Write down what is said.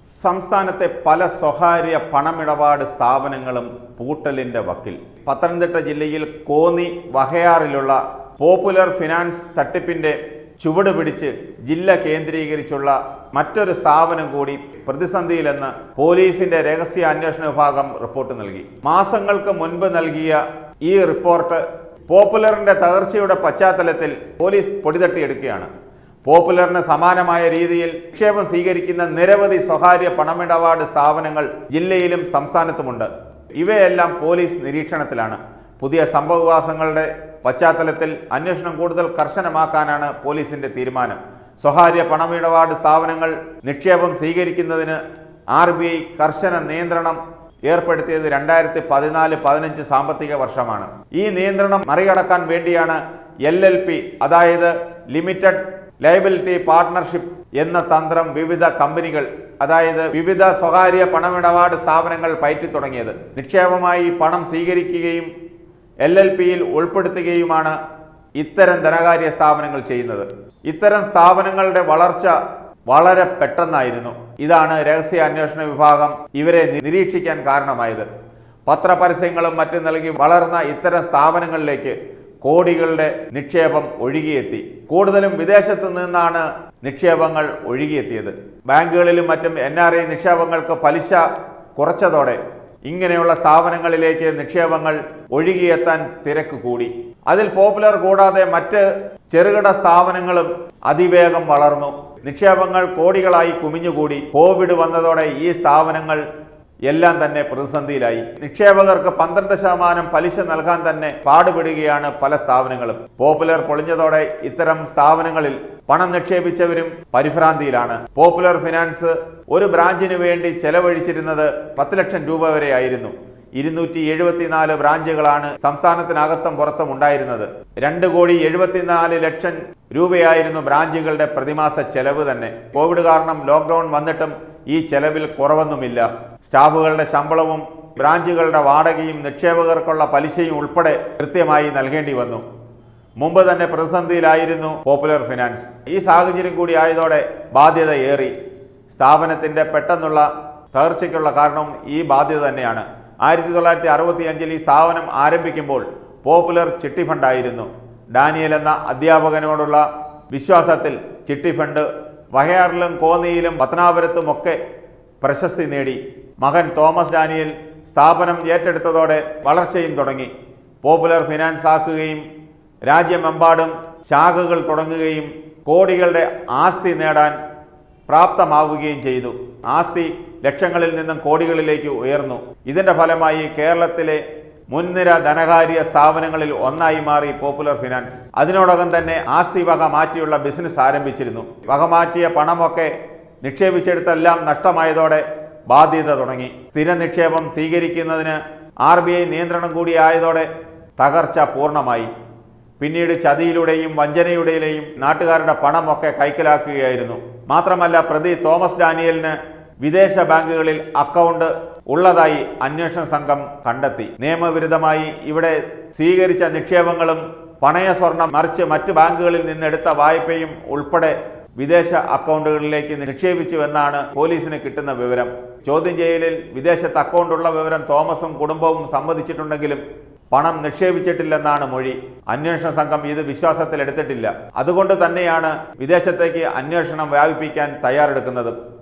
സംസ്ഥാനത്തെ പല സ്വകാര്യ പണമിടപാട് സ്ഥാപനങ്ങളും പൂട്ടലിന്റെ വക്കിൽ പത്തനംതിട്ട ജില്ലയിൽ കോന്നി വഹയാറിലുള്ള പോപ്പുലർ ഫിനാൻസ് തട്ടിപ്പിന്റെ ചുവട് പിടിച്ച് ജില്ല കേന്ദ്രീകരിച്ചുള്ള മറ്റൊരു സ്ഥാപനം കൂടി പ്രതിസന്ധിയിലെന്ന് പോലീസിന്റെ രഹസ്യ അന്വേഷണ വിഭാഗം റിപ്പോർട്ട് നൽകി മാസങ്ങൾക്ക് മുൻപ് നൽകിയ ഈ റിപ്പോർട്ട് പോപ്പുലറിന്റെ തകർച്ചയുടെ പശ്ചാത്തലത്തിൽ പോലീസ് പൊടിതട്ടിയെടുക്കുകയാണ് പോപ്പുലറിന് സമാനമായ രീതിയിൽ നിക്ഷേപം സ്വീകരിക്കുന്ന നിരവധി സ്വകാര്യ പണമിടപാട് സ്ഥാപനങ്ങൾ ജില്ലയിലും സംസ്ഥാനത്തുമുണ്ട് ഇവയെല്ലാം പോലീസ് നിരീക്ഷണത്തിലാണ് പുതിയ സംഭവവികാസങ്ങളുടെ പശ്ചാത്തലത്തിൽ അന്വേഷണം കൂടുതൽ കർശനമാക്കാനാണ് പോലീസിന്റെ തീരുമാനം സ്വകാര്യ പണമിടപാട് സ്ഥാപനങ്ങൾ നിക്ഷേപം സ്വീകരിക്കുന്നതിന് ആർ ബി ഐ കർശന നിയന്ത്രണം ഏർപ്പെടുത്തിയത് രണ്ടായിരത്തി പതിനാല് പതിനഞ്ച് സാമ്പത്തിക വർഷമാണ് ഈ നിയന്ത്രണം മറികടക്കാൻ വേണ്ടിയാണ് എൽ എൽ പി അതായത് ലിമിറ്റഡ് ലയബിലിറ്റി പാർട്ട്ണർഷിപ്പ് എന്ന തന്ത്രം വിവിധ കമ്പനികൾ അതായത് വിവിധ സ്വകാര്യ പണമിടപാട് സ്ഥാപനങ്ങൾ പയറ്റി തുടങ്ങിയത് നിക്ഷേപമായി പണം സ്വീകരിക്കുകയും എൽ എൽ പിയിൽ ഉൾപ്പെടുത്തുകയുമാണ് ഇത്തരം ധനകാര്യ സ്ഥാപനങ്ങൾ ചെയ്യുന്നത് ഇത്തരം സ്ഥാപനങ്ങളുടെ വളർച്ച വളരെ പെട്ടെന്നായിരുന്നു ഇതാണ് രഹസ്യ അന്വേഷണ വിഭാഗം ഇവരെ നിരീക്ഷിക്കാൻ കാരണമായത് പത്രപരസ്യങ്ങളും മറ്റും നൽകി വളർന്ന ഇത്തരം സ്ഥാപനങ്ങളിലേക്ക് കോടികളുടെ നിക്ഷേപം ഒഴുകിയെത്തി കൂടുതലും വിദേശത്ത് നിന്നാണ് നിക്ഷേപങ്ങൾ ഒഴുകിയെത്തിയത് ബാങ്കുകളിലും മറ്റും എൻ ആർ ഐ നിക്ഷേപങ്ങൾക്ക് പലിശ കുറച്ചതോടെ ഇങ്ങനെയുള്ള സ്ഥാപനങ്ങളിലേക്ക് നിക്ഷേപങ്ങൾ ഒഴുകിയെത്താൻ തിരക്ക് കൂടി അതിൽ പോപ്പുലർ കൂടാതെ മറ്റ് ചെറുകിട സ്ഥാപനങ്ങളും അതിവേഗം വളർന്നു നിക്ഷേപങ്ങൾ കോടികളായി കുമിഞ്ഞുകൂടി കോവിഡ് വന്നതോടെ ഈ സ്ഥാപനങ്ങൾ എല്ലാം തന്നെ പ്രതിസന്ധിയിലായി നിക്ഷേപകർക്ക് പന്ത്രണ്ട് ശതമാനം പലിശ നൽകാൻ തന്നെ പാടുപെടുകയാണ് പല സ്ഥാപനങ്ങളും പോപ്പുലർ പൊളിഞ്ഞതോടെ ഇത്തരം സ്ഥാപനങ്ങളിൽ പണം നിക്ഷേപിച്ചവരും പരിഭ്രാന്തിയിലാണ് പോപ്പുലർ ഫിനാൻസ് ഒരു ബ്രാഞ്ചിന് വേണ്ടി ചെലവഴിച്ചിരുന്നത് പത്ത് ലക്ഷം രൂപ വരെ ആയിരുന്നു ഇരുന്നൂറ്റി എഴുപത്തിനാല് ബ്രാഞ്ചുകളാണ് സംസ്ഥാനത്തിനകത്തും പുറത്തും ഉണ്ടായിരുന്നത് രണ്ട് കോടി എഴുപത്തിനാല് ലക്ഷം രൂപയായിരുന്നു ബ്രാഞ്ചുകളുടെ പ്രതിമാസ ചെലവ് തന്നെ കോവിഡ് കാരണം ലോക്ക്ഡൌൺ വന്നിട്ടും ഈ ചെലവിൽ കുറവൊന്നുമില്ല സ്റ്റാഫുകളുടെ ശമ്പളവും ബ്രാഞ്ചുകളുടെ വാടകയും നിക്ഷേപകർക്കുള്ള പലിശയും ഉൾപ്പെടെ കൃത്യമായി നൽകേണ്ടി വന്നു മുമ്പ് തന്നെ പ്രതിസന്ധിയിലായിരുന്നു പോപ്പുലർ ഫിനാൻസ് ഈ സാഹചര്യം കൂടി ആയതോടെ ബാധ്യത ഏറി സ്ഥാപനത്തിന്റെ പെട്ടെന്നുള്ള തകർച്ചയ്ക്കുള്ള കാരണം ഈ ബാധ്യത തന്നെയാണ് ആയിരത്തി തൊള്ളായിരത്തി അറുപത്തി അഞ്ചിൽ ഈ സ്ഥാപനം ആരംഭിക്കുമ്പോൾ പോപ്പുലർ ചിട്ടി ഫണ്ടായിരുന്നു ഡാനിയൽ എന്ന അധ്യാപകനോടുള്ള വിശ്വാസത്തിൽ ചിട്ടി ഫണ്ട് വഹയാറിലും കോന്നിയിലും പത്തനാപുരത്തുമൊക്കെ പ്രശസ്തി നേടി മകൻ തോമസ് ഡാനിയൽ സ്ഥാപനം ഏറ്റെടുത്തതോടെ വളർച്ചയും തുടങ്ങി പോപ്പുലർ ഫിനാൻസ് ആക്കുകയും രാജ്യമെമ്പാടും ശാഖകൾ തുടങ്ങുകയും കോടികളുടെ ആസ്തി നേടാൻ പ്രാപ്തമാവുകയും ചെയ്തു ആസ്തി ലക്ഷങ്ങളിൽ നിന്നും കോടികളിലേക്ക് ഉയർന്നു ഇതിന്റെ ഫലമായി കേരളത്തിലെ മുൻനിര ധനകാര്യ സ്ഥാപനങ്ങളിൽ ഒന്നായി മാറി പോപ്പുലർ ഫിനാൻസ് അതിനോടകം തന്നെ ആസ്തി വക മാറ്റിയുള്ള ബിസിനസ് ആരംഭിച്ചിരുന്നു വക മാറ്റിയ പണമൊക്കെ നിക്ഷേപിച്ചെടുത്തെല്ലാം നഷ്ടമായതോടെ ബാധ്യത തുടങ്ങി സ്ഥിര നിക്ഷേപം സ്വീകരിക്കുന്നതിന് ആർ ബി ഐ നിയന്ത്രണം കൂടി ആയതോടെ തകർച്ച പൂർണ്ണമായി പിന്നീട് ചതിയിലൂടെയും വഞ്ചനയുടെയും നാട്ടുകാരുടെ പണമൊക്കെ കൈക്കലാക്കുകയായിരുന്നു മാത്രമല്ല പ്രതി തോമസ് ഡാനിയലിന് വിദേശ ബാങ്കുകളിൽ അക്കൗണ്ട് ഉള്ളതായി അന്വേഷണ സംഘം കണ്ടെത്തി നിയമവിരുദ്ധമായി ഇവിടെ സ്വീകരിച്ച നിക്ഷേപങ്ങളും പണയ സ്വർണം മറിച്ച് മറ്റ് ബാങ്കുകളിൽ നിന്നെടുത്ത വായ്പയും ഉൾപ്പെടെ വിദേശ അക്കൗണ്ടുകളിലേക്ക് നിക്ഷേപിച്ചുവെന്നാണ് പോലീസിന് കിട്ടുന്ന വിവരം ചോദ്യം ചെയ്യലിൽ വിദേശത്ത് അക്കൗണ്ടുള്ള വിവരം തോമസും കുടുംബവും സമ്മതിച്ചിട്ടുണ്ടെങ്കിലും പണം നിക്ഷേപിച്ചിട്ടില്ലെന്നാണ് മൊഴി അന്വേഷണ സംഘം ഇത് വിശ്വാസത്തിലെടുത്തിട്ടില്ല അതുകൊണ്ട് തന്നെയാണ് വിദേശത്തേക്ക് അന്വേഷണം വ്യാപിപ്പിക്കാൻ തയ്യാറെടുക്കുന്നത്